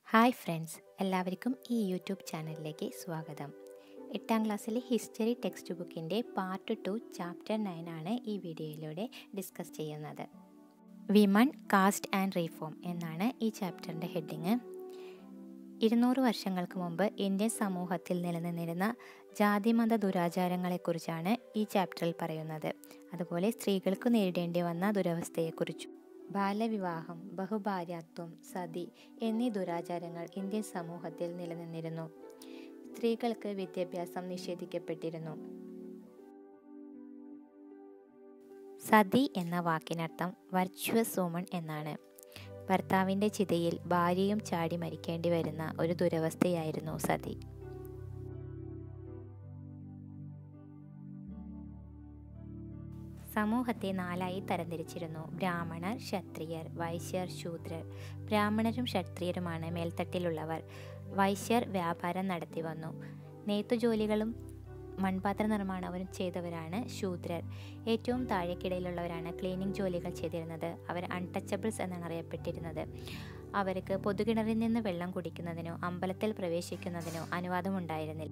hi friends എല്ലാവർക്കും ഈ YouTube ചാനലിലേക്ക് സ്വാഗതം എട്ടാം ക്ലാസ്സിലെ ഹിസ്റ്ററി ടെക്സ്റ്റ് ബുക്കിൻ്റെ പാർട്ട് ടു ചാപ്റ്റർ നയൻ ആണ് ഈ വീഡിയോയിലൂടെ ഡിസ്കസ് ചെയ്യുന്നത് വിമൺ കാസ്റ്റ് ആൻഡ് റീഫോം എന്നാണ് ഈ ചാപ്റ്ററിൻ്റെ ഹെഡിങ് ഇരുന്നൂറ് വർഷങ്ങൾക്ക് മുമ്പ് ഇന്ത്യൻ സമൂഹത്തിൽ നിലനിന്നിരുന്ന ജാതിമത ദുരാചാരങ്ങളെക്കുറിച്ചാണ് ഈ ചാപ്റ്ററിൽ പറയുന്നത് അതുപോലെ സ്ത്രീകൾക്ക് നേരിടേണ്ടി വന്ന ദുരവസ്ഥയെക്കുറിച്ചും ബാലവിവാഹം ബഹുഭാര്യാത്വം സതി എന്നീ ദുരാചാരങ്ങൾ ഇന്ത്യൻ സമൂഹത്തിൽ നിലനിന്നിരുന്നു സ്ത്രീകൾക്ക് വിദ്യാഭ്യാസം നിഷേധിക്കപ്പെട്ടിരുന്നു സതി എന്ന വാക്കിനർത്ഥം വർച്വസ് വുമൺ എന്നാണ് ഭർത്താവിൻ്റെ ചിതയിൽ ഭാര്യയും ചാടി മരിക്കേണ്ടി വരുന്ന ഒരു ദുരവസ്ഥയായിരുന്നു സതി സമൂഹത്തെ നാലായി തരംതിരിച്ചിരുന്നു ബ്രാഹ്മണർ ക്ഷത്രിയർ വൈശ്യർ ശൂദ്രർ ബ്രാഹ്മണരും ക്ഷത്രിയരുമാണ് മേൽത്തട്ടിലുള്ളവർ വൈശ്യർ വ്യാപാരം നടത്തി വന്നു നെയ്ത്തുജോലികളും മൺപാത്ര നിർമ്മാണവും ചെയ്തവരാണ് ശൂദ്രർ ഏറ്റവും താഴേക്കിടയിലുള്ളവരാണ് ക്ലീനിങ് ജോലികൾ ചെയ്തിരുന്നത് അവർ അൺടച്ചബിൾസ് എന്നാണ് അറിയപ്പെട്ടിരുന്നത് അവർക്ക് പൊതുകിണറിൽ നിന്ന് വെള്ളം കുടിക്കുന്നതിനോ അമ്പലത്തിൽ പ്രവേശിക്കുന്നതിനോ അനുവാദമുണ്ടായിരുന്നില്ല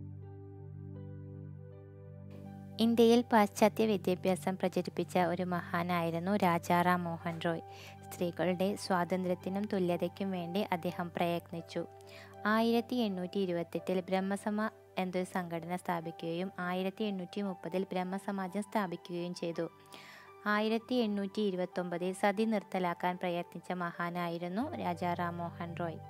ഇന്ത്യയിൽ പാശ്ചാത്യ വിദ്യാഭ്യാസം പ്രചരിപ്പിച്ച ഒരു മഹാനായിരുന്നു രാജാറാം മോഹൻ റോയ് സ്ത്രീകളുടെ സ്വാതന്ത്ര്യത്തിനും തുല്യതയ്ക്കും വേണ്ടി അദ്ദേഹം പ്രയത്നിച്ചു ആയിരത്തി എണ്ണൂറ്റി ഇരുപത്തെട്ടിൽ ബ്രഹ്മസമ എന്നൊരു സംഘടന സ്ഥാപിക്കുകയും ആയിരത്തി എണ്ണൂറ്റി മുപ്പതിൽ ബ്രഹ്മസമാജം സ്ഥാപിക്കുകയും ചെയ്തു ആയിരത്തി എണ്ണൂറ്റി ഇരുപത്തൊമ്പതിൽ സതി നിർത്തലാക്കാൻ പ്രയത്നിച്ച മഹാനായിരുന്നു രാജാറാം മോഹൻ റോയ്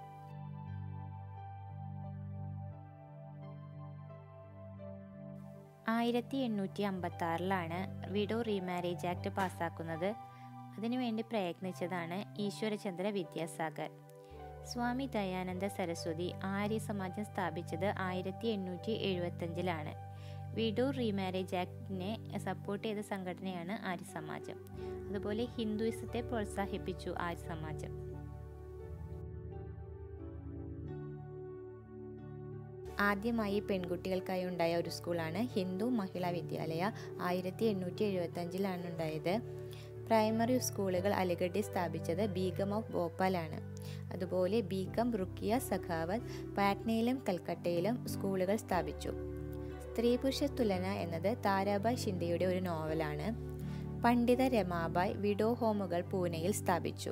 ആയിരത്തി എണ്ണൂറ്റി അമ്പത്തി ആറിലാണ് വിഡോ റീമാരേജ് ആക്ട് പാസ്സാക്കുന്നത് അതിനുവേണ്ടി പ്രയത്നിച്ചതാണ് ഈശ്വരചന്ദ്ര വിദ്യാസാഗർ സ്വാമി ദയാനന്ദ സരസ്വതി ആര്യ സമാജം സ്ഥാപിച്ചത് ആയിരത്തി എണ്ണൂറ്റി എഴുപത്തഞ്ചിലാണ് വിഡോ റീമാരേജ് ആക്ടിനെ സപ്പോർട്ട് ചെയ്ത സംഘടനയാണ് ആര്യ സമാജം അതുപോലെ ഹിന്ദുയിസത്തെ പ്രോത്സാഹിപ്പിച്ചു ആര്യ സമാജം ആദ്യമായി പെൺകുട്ടികൾക്കായി ഉണ്ടായ ഒരു സ്കൂളാണ് ഹിന്ദു മഹിളാ വിദ്യാലയ ആയിരത്തി എണ്ണൂറ്റി എഴുപത്തഞ്ചിലാണ് ഉണ്ടായത് പ്രൈമറി സ്കൂളുകൾ അലിഗഡിൽ സ്ഥാപിച്ചത് ബീഗം ഓഫ് ഭോപ്പാലാണ് അതുപോലെ ബീഗം റുക്കിയ സഖാവത്ത് പാറ്റ്നയിലും കൽക്കട്ടയിലും സ്കൂളുകൾ സ്ഥാപിച്ചു സ്ത്രീ പുരുഷ തുലന എന്നത് താരാബായ് ഷിൻഡെയുടെ ഒരു നോവലാണ് പണ്ഡിത രമാബായ് വിഡോ ഹോമുകൾ പൂനെയിൽ സ്ഥാപിച്ചു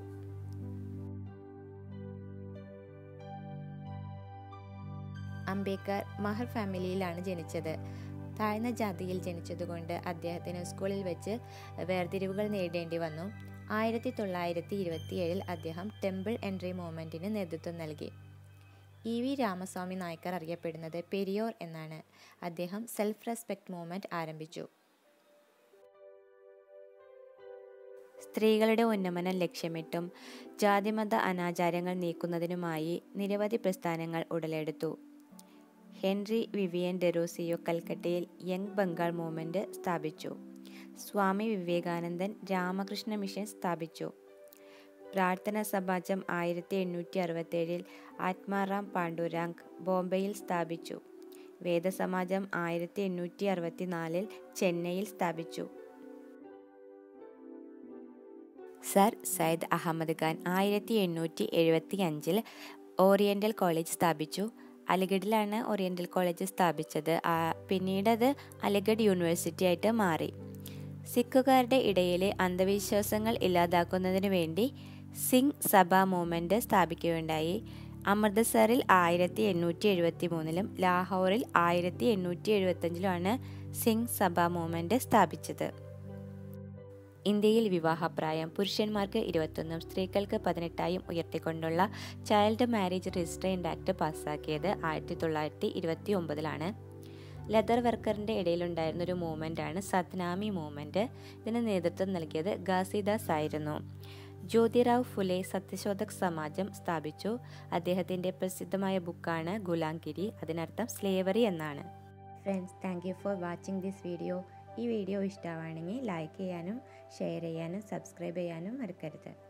അംബേദ്കർ മഹർ ഫാമിലിയിലാണ് ജനിച്ചത് താഴ്ന്ന ജാതിയിൽ ജനിച്ചതുകൊണ്ട് അദ്ദേഹത്തിന് സ്കൂളിൽ വെച്ച് വേർതിരിവുകൾ നേരിടേണ്ടി വന്നു ആയിരത്തി തൊള്ളായിരത്തി ഇരുപത്തിയേഴിൽ അദ്ദേഹം ടെമ്പിൾ എൻട്രി മൂവ്മെൻറ്റിന് നേതൃത്വം നൽകി ഇ വി രാമസ്വാമി നായ്ക്കർ അറിയപ്പെടുന്നത് പെരിയോർ എന്നാണ് അദ്ദേഹം സെൽഫ് റെസ്പെക്ട് മൂവ്മെൻറ്റ് ആരംഭിച്ചു സ്ത്രീകളുടെ ഉന്നമനം ലക്ഷ്യമിട്ടും ജാതിമത അനാചാരങ്ങൾ നീക്കുന്നതിനുമായി നിരവധി പ്രസ്ഥാനങ്ങൾ ഉടലെടുത്തു ഹെൻറി വിവിയൻ ഡെറോസിയോ കൽക്കട്ടയിൽ യങ് ബംഗാൾ മൂവ്മെൻറ്റ് സ്ഥാപിച്ചു സ്വാമി വിവേകാനന്ദൻ രാമകൃഷ്ണ മിഷൻ സ്ഥാപിച്ചു പ്രാർത്ഥന സമാജം ആയിരത്തി എണ്ണൂറ്റി അറുപത്തേഴിൽ ആത്മാറാം പാണ്ഡുരാങ് ബോംബെയിൽ സ്ഥാപിച്ചു വേദസമാജം ആയിരത്തി എണ്ണൂറ്റി അറുപത്തിനാലിൽ ചെന്നൈയിൽ സ്ഥാപിച്ചു സർ സയ്യിദ് അഹമ്മദ് ഖാൻ ആയിരത്തി എണ്ണൂറ്റി എഴുപത്തി അഞ്ചിൽ ഓറിയൻ്റൽ കോളേജ് സ്ഥാപിച്ചു അലിഗഡിലാണ് ഓറിയൻ്റൽ കോളേജ് സ്ഥാപിച്ചത് പിന്നീട് അത് അലിഗഡ് യൂണിവേഴ്സിറ്റി ആയിട്ട് മാറി സിഖുകാരുടെ ഇടയിലെ അന്ധവിശ്വാസങ്ങൾ ഇല്ലാതാക്കുന്നതിന് വേണ്ടി സിംഗ് സഭ മൂവ്മെൻറ്റ് സ്ഥാപിക്കുകയുണ്ടായി അമൃത്സറിൽ ആയിരത്തി എണ്ണൂറ്റി എഴുപത്തി മൂന്നിലും ലാഹോറിൽ ആയിരത്തി എണ്ണൂറ്റി എഴുപത്തഞ്ചിലുമാണ് സിംഗ് സഭ മൂവ്മെൻറ്റ് സ്ഥാപിച്ചത് ഇന്ത്യയിൽ വിവാഹപ്രായം പുരുഷന്മാർക്ക് ഇരുപത്തൊന്നും സ്ത്രീകൾക്ക് പതിനെട്ടായും ഉയർത്തിക്കൊണ്ടുള്ള ചൈൽഡ് മാരേജ് രജിസ്ട്രേൻഡ് ആക്ട് പാസ്സാക്കിയത് ആയിരത്തി തൊള്ളായിരത്തി ഇരുപത്തി ഒമ്പതിലാണ് ലെതർ വർക്കറിൻ്റെ ഇടയിലുണ്ടായിരുന്ന ഒരു മൂവ്മെൻ്റാണ് സത്നാമി മൂവ്മെൻറ്റ് ഇതിന് നേതൃത്വം നൽകിയത് ഗാസിദാസ് ആയിരുന്നു ജ്യോതിറാവ് ഫുലെ സത്യശോധക് സമാജം സ്ഥാപിച്ചു അദ്ദേഹത്തിൻ്റെ പ്രസിദ്ധമായ ബുക്കാണ് ഗുലാംഗിരി അതിനർത്ഥം സ്ലേവറി എന്നാണ് friends thank you for watching this video ഈ വീഡിയോ ഇഷ്ടമാണെങ്കിൽ ലൈക്ക് ചെയ്യാനും ഷെയർ ചെയ്യാനും സബ്സ്ക്രൈബ് ചെയ്യാനും മറക്കരുത്